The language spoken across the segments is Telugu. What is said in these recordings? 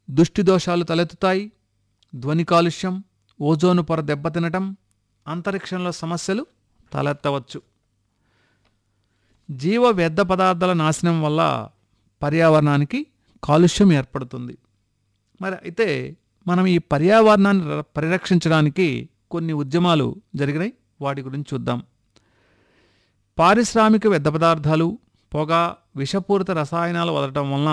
దుష్టి దోషాలు తలెత్తుతాయి ధ్వని కాలుష్యం ఓజోను పొర దెబ్బతినటం అంతరిక్షంలో సమస్యలు తలెత్తవచ్చు జీవ వ్యర్థ పదార్థాల నాశనం వల్ల పర్యావరణానికి కాలుష్యం ఏర్పడుతుంది మరి అయితే మనం ఈ పర్యావరణాన్ని ర- పరిరక్షించడానికి కొన్ని ఉద్యమాలు జరిగినాయి వాటి గురించి చూద్దాం పారిశ్రామిక వ్యర్థ పదార్థాలు పొగ విషపూరిత రసాయనాలు వదలటం వలన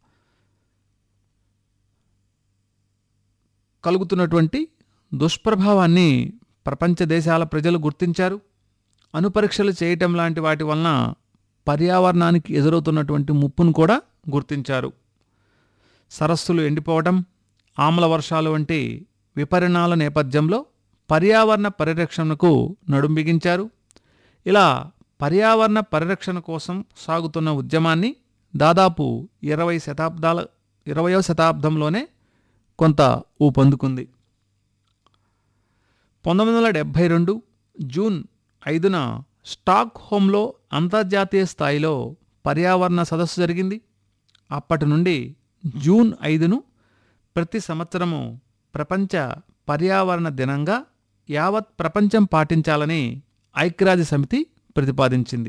కలుగుతున్నటువంటి దుష్ప్రభావాన్ని ప్రపంచ దేశాల ప్రజలు గుర్తించారు అణుపరీక్షలు చేయటం లాంటి వాటి వలన పర్యావరణానికి ఎదురవుతున్నటువంటి ముప్పును కూడా గుర్తించారు సరస్సులు ఎండిపోవడం ఆమ్ల వర్షాలు వంటి విపరిణాల నేపథ్యంలో పర్యావరణ పరిరక్షణకు నడుం బిగించారు ఇలా పర్యావరణ పరిరక్షణ కోసం సాగుతున్న ఉద్యమాన్ని దాదాపు ఇరవై శతాబ్దాల ఇరవయో శతాబ్దంలోనే కొంత ఊపందుకుంది పంతొమ్మిది వందల డెబ్భై రెండు జూన్ ఐదున స్టాక్ హోమ్లో అంతర్జాతీయ స్థాయిలో పర్యావరణ సదస్సు జరిగింది అప్పటి నుండి జూన్ ఐదును ప్రతి సంవత్సరము ప్రపంచ పర్యావరణ దినంగా యావత్ ప్రపంచం పాటించాలని ఐక్యరాజ్య సమితి ప్రతిపాదించింది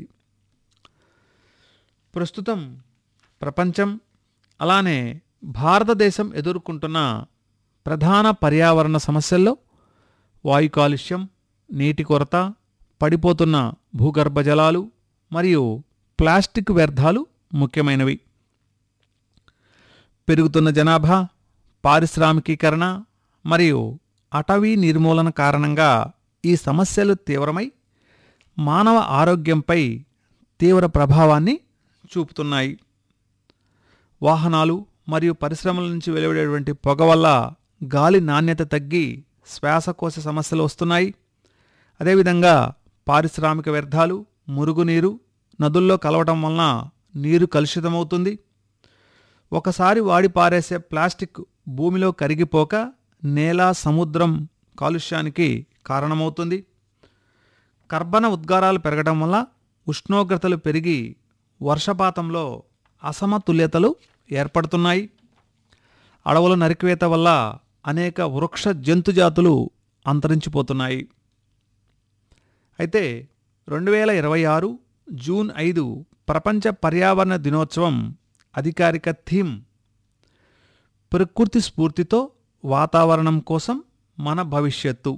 ప్రస్తుతం ప్రపంచం అలానే భారతదేశం ఎదుర్కొంటున్న ప్రధాన పర్యావరణ సమస్యల్లో వాయు కాలుష్యం నీటి కొరత పడిపోతున్న భూగర్భ జలాలు మరియు ప్లాస్టిక్ వ్యర్థాలు ముఖ్యమైనవి పెరుగుతున్న జనాభా పారిశ్రామికీకరణ మరియు అటవీ నిర్మూలన కారణంగా ఈ సమస్యలు తీవ్రమై మానవ ఆరోగ్యంపై తీవ్ర ప్రభావాన్ని చూపుతున్నాయి వాహనాలు మరియు పరిశ్రమల నుంచి వెలువడేటువంటి పొగ వల్ల గాలి నాణ్యత తగ్గి శ్వాసకోశ సమస్యలు వస్తున్నాయి అదేవిధంగా పారిశ్రామిక వ్యర్థాలు మురుగునీరు నదుల్లో కలవటం వలన నీరు కలుషితమవుతుంది ఒకసారి వాడి పారేసే ప్లాస్టిక్ భూమిలో కరిగిపోక నేల సముద్రం కాలుష్యానికి కారణమవుతుంది కర్బన ఉద్గారాలు పెరగడం వల్ల ఉష్ణోగ్రతలు పెరిగి వర్షపాతంలో అసమతుల్యతలు ఏర్పడుతున్నాయి అడవుల నరికివేత వల్ల అనేక వృక్ష జంతుజాతులు అంతరించిపోతున్నాయి అయితే రెండు వేల ఇరవై ఆరు జూన్ ఐదు ప్రపంచ పర్యావరణ దినోత్సవం అధికారిక థీమ్ ప్రకృతి స్ఫూర్తితో వాతావరణం కోసం మన భవిష్యత్తు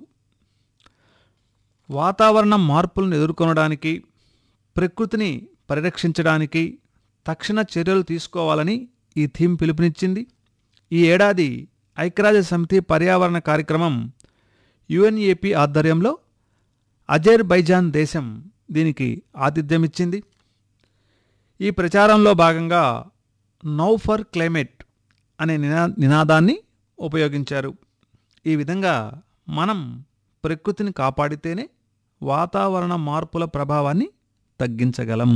వాతావరణ మార్పులను ఎదుర్కొనడానికి ప్రకృతిని పరిరక్షించడానికి తక్షణ చర్యలు తీసుకోవాలని ఈ థీమ్ పిలుపునిచ్చింది ఈ ఏడాది ఐక్యరాజ్య సమితి పర్యావరణ కార్యక్రమం యుఎన్ఏపి ఆధ్వర్యంలో అజర్బైజాన్ దేశం దీనికి ఆతిథ్యమిచ్చింది ఈ ప్రచారంలో భాగంగా నౌ ఫర్ క్లైమేట్ అనే నినా నినాదాన్ని ఉపయోగించారు ఈ విధంగా మనం ప్రకృతిని కాపాడితేనే వాతావరణ మార్పుల ప్రభావాన్ని తగ్గించగలం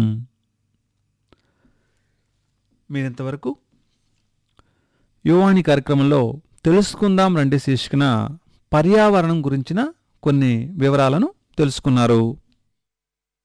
మీరింతవరకు యువాణి కార్యక్రమంలో తెలుసుకుందాం రండి శీర్షికన పర్యావరణం గురించిన కొన్ని వివరాలను తెలుసుకున్నారు